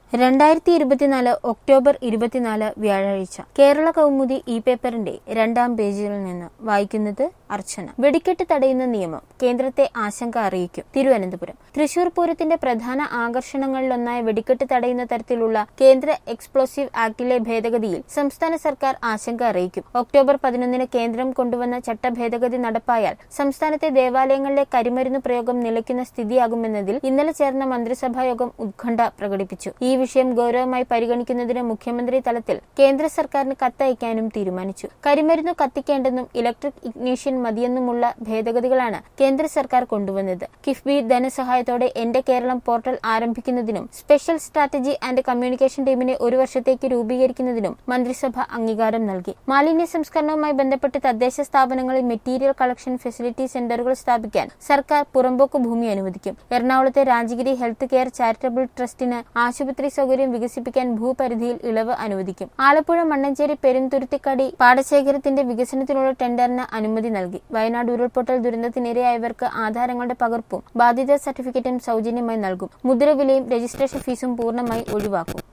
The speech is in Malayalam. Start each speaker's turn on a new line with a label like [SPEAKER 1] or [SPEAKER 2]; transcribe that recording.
[SPEAKER 1] രണ്ടായിരത്തി ഇരുപത്തിനാല് ഒക്ടോബർ ഇരുപത്തിനാല് വ്യാഴാഴ്ച കേരള കൗമുദി ഇ പേപ്പറിന്റെ രണ്ടാം പേജിൽ നിന്ന് വായിക്കുന്നത് അർച്ചന വെടിക്കെട്ട് തടയുന്ന നിയമം കേന്ദ്രത്തെ ആശങ്ക അറിയിക്കും തിരുവനന്തപുരം തൃശൂർ പൂരത്തിന്റെ പ്രധാന ആകർഷണങ്ങളിലൊന്നായ വെടിക്കെട്ട് തടയുന്ന തരത്തിലുള്ള കേന്ദ്ര എക്സ്പ്ലോസീവ് ആക്ടിലെ ഭേദഗതിയിൽ സംസ്ഥാന സർക്കാർ ആശങ്ക അറിയിക്കും ഒക്ടോബർ പതിനൊന്നിന് കേന്ദ്രം കൊണ്ടുവന്ന ചട്ടഭേദഗതി നടപ്പായാൽ സംസ്ഥാനത്തെ ദേവാലയങ്ങളിലെ കരിമരുന്ന് പ്രയോഗം നിലയ്ക്കുന്ന സ്ഥിതിയാകുമെന്നതിൽ ഇന്നലെ ചേർന്ന മന്ത്രിസഭാ യോഗം ഉത്കണ്ഠ പ്രകടിപ്പിച്ചു ഈ വിഷയം ഗൌരവമായി പരിഗണിക്കുന്നതിന് മുഖ്യമന്ത്രി തലത്തിൽ കേന്ദ്ര സർക്കാരിന് കത്തയക്കാനും തീരുമാനിച്ചു കരിമരുന്ന് കത്തിക്കേണ്ടെന്നും ഇലക്ട്രിക് ഇഗ്നീഷ്യൻ മതിയെന്നുമുള്ള ഭേദഗതികളാണ് കേന്ദ്ര സർക്കാർ കൊണ്ടുവന്നത് കിഫ്ബി ധനസഹായത്തോടെ എന്റെ കേരളം പോർട്ടൽ ആരംഭിക്കുന്നതിനും സ്പെഷ്യൽ സ്ട്രാറ്റജി ആൻഡ് കമ്മ്യൂണിക്കേഷൻ ടീമിനെ ഒരു വർഷത്തേക്ക് രൂപീകരിക്കുന്നതിനും മന്ത്രിസഭ അംഗീകാരം നൽകി മാലിന്യ സംസ്കരണവുമായി ബന്ധപ്പെട്ട് തദ്ദേശ സ്ഥാപനങ്ങളിൽ മെറ്റീരിയൽ കളക്ഷൻ ഫെസിലിറ്റി സെന്ററുകൾ സ്ഥാപിക്കാൻ സർക്കാർ പുറമ്പോക്ക് ഭൂമി അനുവദിക്കും എറണാകുളത്തെ രാജഗിരി ഹെൽത്ത് കെയർ ചാരിറ്റബിൾ ട്രസ്റ്റിന് ആശുപത്രി സൗകര്യം വികസിപ്പിക്കാൻ ഭൂപരിധിയിൽ ഇളവ് അനുവദിക്കും ആലപ്പുഴ മണ്ണഞ്ചേരി പെരുന്തുരുത്തിക്കടി പാടശേഖരത്തിന്റെ വികസനത്തിനുള്ള ടെൻഡറിന് അനുമതി നൽകി വയനാട് ഉരുൾപൊട്ടൽ ദുരന്തത്തിനിരയായവർക്ക് ആധാരങ്ങളുടെ പകർപ്പും ബാധിത സർട്ടിഫിക്കറ്റും സൗജന്യമായി നൽകും മുദ്രവിലയും രജിസ്ട്രേഷൻ ഫീസും പൂർണ്ണമായി ഒഴിവാക്കും